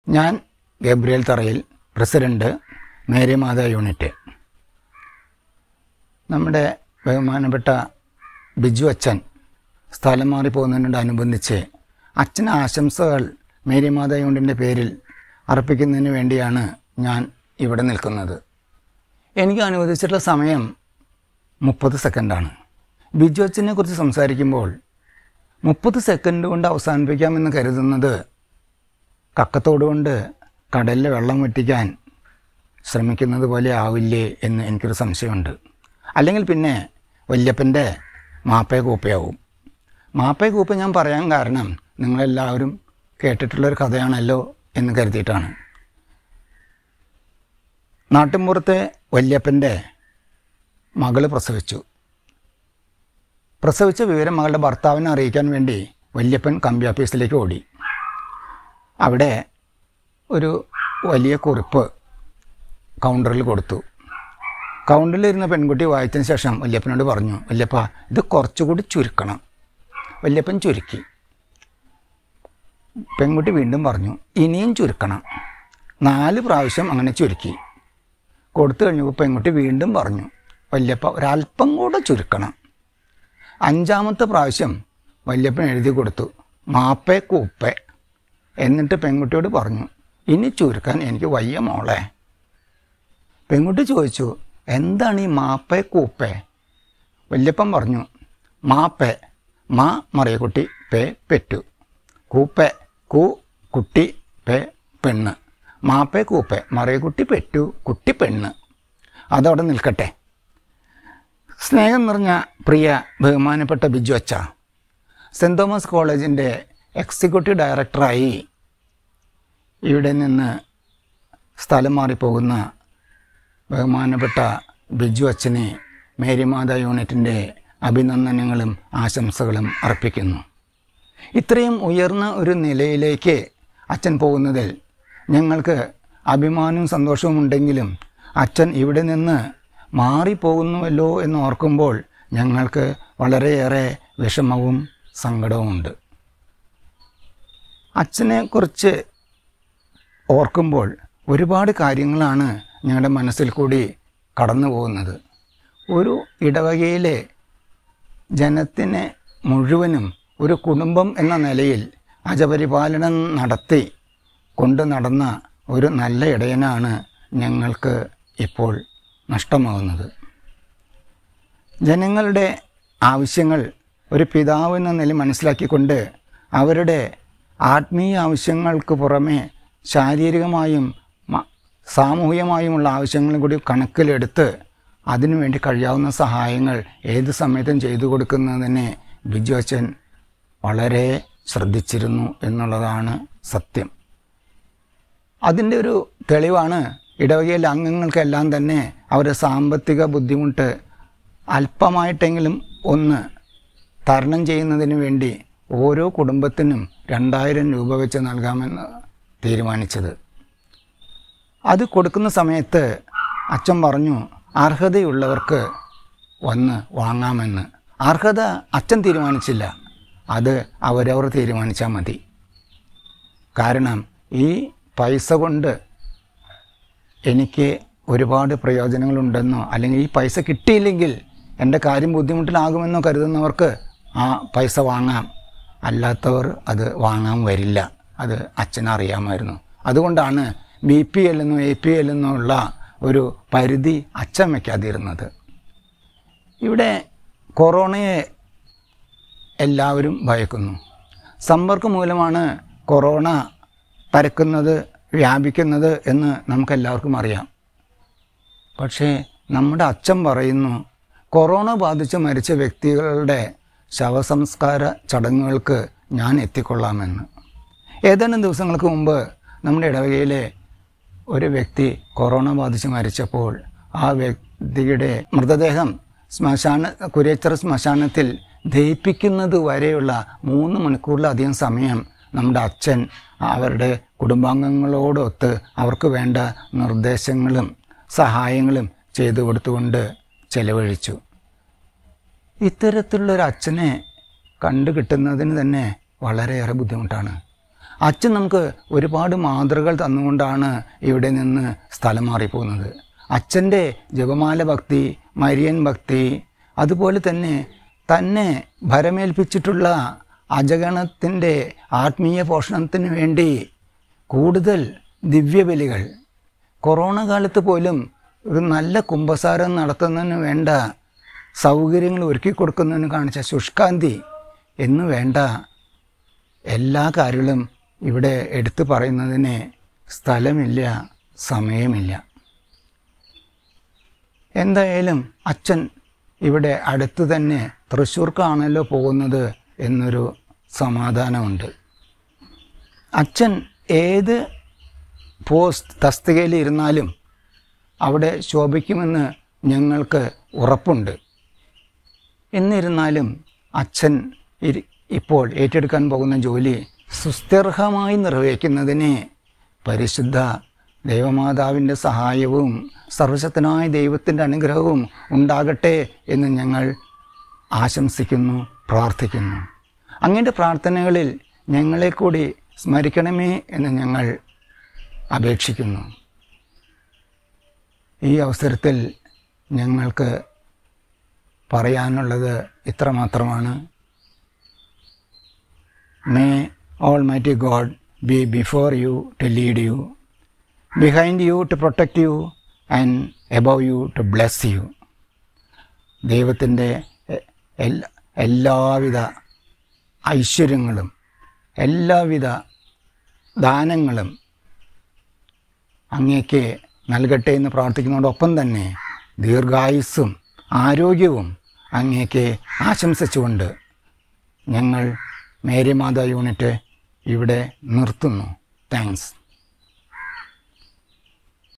ഞാൻ ഗബ്രിയേൽ തറയിൽ president Marymatha unit നമ്മുടെ ബഹുമാനപ്പെട്ട ബിജു അച്ഛൻ സ്ഥലം മാറി പോകുന്നതിനോടനുബന്ധിച്ച് അച്ഛന് ആശംസകൾ മേരിമാത യൂണിറ്റിൻ്റെ പേരിൽ അർപ്പിക്കുന്നതിന് വേണ്ടിയാണ് ഞാൻ ഇവിടെ നിൽക്കുന്നത് എനിക്ക് അനുവദിച്ചിട്ടുള്ള സമയം മുപ്പത് സെക്കൻഡാണ് ബിജു അച്ഛനെ കുറിച്ച് സംസാരിക്കുമ്പോൾ മുപ്പത് സെക്കൻഡ് കൊണ്ട് അവസാനിപ്പിക്കാമെന്ന് കരുതുന്നത് കക്കത്തോടുകൊണ്ട് കടലിൽ വെള്ളം വെട്ടിക്കാൻ ശ്രമിക്കുന്നത് പോലെ ആവില്ലേ എന്ന് എനിക്കൊരു സംശയമുണ്ട് അല്ലെങ്കിൽ പിന്നെ വല്യപ്പൻ്റെ മാപ്പേ കൂപ്പയാവും മാപ്പേ കൂപ്പ ഞാൻ പറയാൻ കാരണം നിങ്ങളെല്ലാവരും കേട്ടിട്ടുള്ളൊരു കഥയാണല്ലോ എന്ന് കരുതിയിട്ടാണ് നാട്ടിൻപുറത്തെ വല്യപ്പൻ്റെ മകൾ പ്രസവിച്ചു പ്രസവിച്ച വിവരം മകളുടെ ഭർത്താവിനെ അറിയിക്കാൻ വേണ്ടി വല്യപ്പൻ കമ്പി ഓഫീസിലേക്ക് ഓടി അവിടെ ഒരു വലിയ കുറിപ്പ് കൗണ്ടറിൽ കൊടുത്തു കൗണ്ടറിലിരുന്ന പെൺകുട്ടി വായിച്ചതിന് ശേഷം വല്യപ്പനോട് പറഞ്ഞു വല്യപ്പ ഇത് കുറച്ചുകൂടി ചുരുക്കണം വല്യപ്പൻ ചുരുക്കി പെൺകുട്ടി വീണ്ടും പറഞ്ഞു ഇനിയും ചുരുക്കണം നാല് പ്രാവശ്യം അങ്ങനെ ചുരുക്കി കൊടുത്തു കഴിഞ്ഞപ്പോൾ പെൺകുട്ടി വീണ്ടും പറഞ്ഞു വല്യപ്പ ഒരല്പം കൂടെ ചുരുക്കണം അഞ്ചാമത്തെ പ്രാവശ്യം വല്യപ്പൻ എഴുതി കൊടുത്തു മാപ്പേ കൂപ്പേ എന്നിട്ട് പെൺകുട്ടിയോട് പറഞ്ഞു ഇനി ചുരുക്കാൻ എനിക്ക് വയ്യ മോളെ പെൺകുട്ടി ചോദിച്ചു എന്താണ് ഈ മാപ്പേ കൂപ്പേ വല്യപ്പൻ പറഞ്ഞു മാപ്പേ മാ മറിയക്കുട്ടി പേ പെറ്റു കൂപ്പേ കൂ കുട്ടി പേ പെണ്ണ് മാപ്പേ കൂപ്പേ മറിയക്കുട്ടി പെറ്റു കുട്ടി പെണ്ണ് അതവിടെ നിൽക്കട്ടെ സ്നേഹം നിറഞ്ഞ പ്രിയ ബഹുമാനപ്പെട്ട ബിജു അച്ച സെൻറ് തോമസ് കോളേജിൻ്റെ എക്സിക്യൂട്ടീവ് ഡയറക്ടറായി ഇവിടെ നിന്ന് സ്ഥലം മാറിപ്പോകുന്ന ബഹുമാനപ്പെട്ട ബിജു അച്ഛനെ മേരിമാത യൂണിറ്റിൻ്റെ അഭിനന്ദനങ്ങളും ആശംസകളും അർപ്പിക്കുന്നു ഇത്രയും ഉയർന്ന ഒരു നിലയിലേക്ക് അച്ഛൻ പോകുന്നതിൽ ഞങ്ങൾക്ക് അഭിമാനവും സന്തോഷവും ഉണ്ടെങ്കിലും അച്ഛൻ ഇവിടെ നിന്ന് മാറിപ്പോകുന്നുവല്ലോ എന്ന് ഓർക്കുമ്പോൾ ഞങ്ങൾക്ക് വളരെയേറെ വിഷമവും സങ്കടവുമുണ്ട് അച്ഛനെക്കുറിച്ച് ഓർക്കുമ്പോൾ ഒരുപാട് കാര്യങ്ങളാണ് ഞങ്ങളുടെ മനസ്സിൽ കൂടി കടന്നു പോകുന്നത് ഒരു ഇടവകയിലെ ജനത്തിനെ മുഴുവനും ഒരു കുടുംബം എന്ന നിലയിൽ അജപരിപാലനം നടത്തി കൊണ്ടു നടന്ന ഒരു നല്ല ഇടയനാണ് ഞങ്ങൾക്ക് ഇപ്പോൾ നഷ്ടമാകുന്നത് ജനങ്ങളുടെ ആവശ്യങ്ങൾ ഒരു പിതാവ് എന്ന നില മനസ്സിലാക്കിക്കൊണ്ട് അവരുടെ ആത്മീയ ആവശ്യങ്ങൾക്ക് പുറമെ ശാരീരികമായും മ- സാമൂഹികമായുമുള്ള ആവശ്യങ്ങളും കൂടി കണക്കിലെടുത്ത് അതിനുവേണ്ടി കഴിയാവുന്ന സഹായങ്ങൾ ഏത് സമയത്തും ചെയ്തു കൊടുക്കുന്നതിനെ ബിജു അച്ഛൻ വളരെ ശ്രദ്ധിച്ചിരുന്നു എന്നുള്ളതാണ് സത്യം അതിൻ്റെ ഒരു തെളിവാണ് ഇടവകയിലെ അംഗങ്ങൾക്കെല്ലാം തന്നെ അവരുടെ സാമ്പത്തിക ബുദ്ധിമുട്ട് അല്പമായിട്ടെങ്കിലും ഒന്ന് തരണം ചെയ്യുന്നതിന് വേണ്ടി ഓരോ കുടുംബത്തിനും രണ്ടായിരം രൂപ വെച്ച് നൽകാമെന്ന് തീരുമാനിച്ചത് അത് കൊടുക്കുന്ന സമയത്ത് അച്ഛൻ പറഞ്ഞു അർഹതയുള്ളവർക്ക് വന്ന് വാങ്ങാമെന്ന് അർഹത അച്ഛൻ തീരുമാനിച്ചില്ല അത് അവരവർ തീരുമാനിച്ചാൽ മതി കാരണം ഈ പൈസ കൊണ്ട് എനിക്ക് ഒരുപാട് പ്രയോജനങ്ങളുണ്ടെന്നോ അല്ലെങ്കിൽ ഈ പൈസ കിട്ടിയില്ലെങ്കിൽ എൻ്റെ കാര്യം ബുദ്ധിമുട്ടിലാകുമെന്നോ കരുതുന്നവർക്ക് ആ പൈസ വാങ്ങാം അല്ലാത്തവർ അത് വാങ്ങാൻ വരില്ല അത് അച്ഛനറിയാമായിരുന്നു അതുകൊണ്ടാണ് ബി പി എൽ എന്നോ എ പി എൽ എന്നോ ഉള്ള ഒരു പരിധി അച്ഛൻ വയ്ക്കാതിരുന്നത് ഇവിടെ കൊറോണയെ എല്ലാവരും ഭയക്കുന്നു സമ്പർക്കം മൂലമാണ് കൊറോണ പരക്കുന്നത് വ്യാപിക്കുന്നത് എന്ന് നമുക്കെല്ലാവർക്കും അറിയാം പക്ഷേ നമ്മുടെ അച്ഛൻ പറയുന്നു കൊറോണ ബാധിച്ച് മരിച്ച വ്യക്തികളുടെ ശവസംസ്കാര ചടങ്ങുകൾക്ക് ഞാൻ എത്തിക്കൊള്ളാമെന്ന് ഏതാനും ദിവസങ്ങൾക്ക് മുമ്പ് നമ്മുടെ ഇടവകയിലെ ഒരു വ്യക്തി കൊറോണ ബാധിച്ച് മരിച്ചപ്പോൾ ആ വ്യക്തിയുടെ മൃതദേഹം ശ്മശാന കുരേച്ചർ ശ്മശാനത്തിൽ ദഹിപ്പിക്കുന്നത് വരെയുള്ള മൂന്ന് മണിക്കൂറിലധികം സമയം നമ്മുടെ അച്ഛൻ അവരുടെ കുടുംബാംഗങ്ങളോടൊത്ത് അവർക്ക് വേണ്ട നിർദ്ദേശങ്ങളും സഹായങ്ങളും ചെയ്തു കൊടുത്തുകൊണ്ട് ചെലവഴിച്ചു ഇത്തരത്തിലുള്ളൊരു അച്ഛനെ കണ്ടു കിട്ടുന്നതിന് തന്നെ വളരെയേറെ ബുദ്ധിമുട്ടാണ് അച്ഛൻ നമുക്ക് ഒരുപാട് മാതൃകൾ തന്നുകൊണ്ടാണ് ഇവിടെ നിന്ന് സ്ഥലം മാറിപ്പോകുന്നത് അച്ഛൻ്റെ ജപമാല ഭക്തി മരിയൻ ഭക്തി അതുപോലെ തന്നെ തന്നെ ഭരമേൽപ്പിച്ചിട്ടുള്ള അജഗണത്തിൻ്റെ ആത്മീയ പോഷണത്തിന് വേണ്ടി കൂടുതൽ ദിവ്യബലികൾ കൊറോണ കാലത്ത് പോലും ഒരു നല്ല കുംഭസാരം നടത്തുന്നതിന് വേണ്ട സൗകര്യങ്ങൾ ഒരുക്കി കൊടുക്കുന്നതിന് കാണിച്ച ശുഷ്കാന്തി എന്ന് വേണ്ട എല്ലാ കാര്യങ്ങളും ഇവിടെ എടുത്തു പറയുന്നതിന് സ്ഥലമില്ല സമയമില്ല എന്തായാലും അച്ഛൻ ഇവിടെ അടുത്ത് തന്നെ തൃശ്ശൂർക്കാണല്ലോ പോകുന്നത് എന്നൊരു സമാധാനമുണ്ട് അച്ഛൻ ഏത് പോസ്റ്റ് തസ്തികയിൽ ഇരുന്നാലും അവിടെ ശോഭിക്കുമെന്ന് ഞങ്ങൾക്ക് ഉറപ്പുണ്ട് എന്നിരുന്നാലും അച്ഛൻ ഇരി- ഇപ്പോൾ ഏറ്റെടുക്കാൻ പോകുന്ന ജോലി സുസ്ഥിർഹമായി നിർവഹിക്കുന്നതിന് പരിശുദ്ധ ദൈവമാതാവിൻ്റെ സഹായവും സർവശക്തനായ ദൈവത്തിൻ്റെ അനുഗ്രഹവും ഉണ്ടാകട്ടെ എന്ന് ഞങ്ങൾ ആശംസിക്കുന്നു പ്രാർത്ഥിക്കുന്നു അങ്ങയുടെ പ്രാർത്ഥനകളിൽ ഞങ്ങളെ കൂടി സ്മരിക്കണമേ എന്ന് ഞങ്ങൾ അപേക്ഷിക്കുന്നു ഈ അവസരത്തിൽ ഞങ്ങൾക്ക് പറയാനുള്ളത് ഇത്രമാത്രമാണ് may almighty God be before you to lead you behind you to protect you and above you to bless you ദൈവത്തിൻ്റെ എ- എല്ലാ എല്ലാവിധ ഐശ്വര്യങ്ങളും എല്ലാവിധ ദാനങ്ങളും അങ്ങേക്ക് നൽകട്ടെ എന്ന് പ്രാർത്ഥിക്കുന്നതോടൊപ്പം തന്നെ ദീർഘായുസ്സും ആരോഗ്യവും അങ്ങേക്ക് ആശംസിച്ചുകൊണ്ട് ഞങ്ങൾ മേരി മാതാ യൂണിറ്റ് ഇവിടെ നിർത്തുന്നു താങ്ക്സ്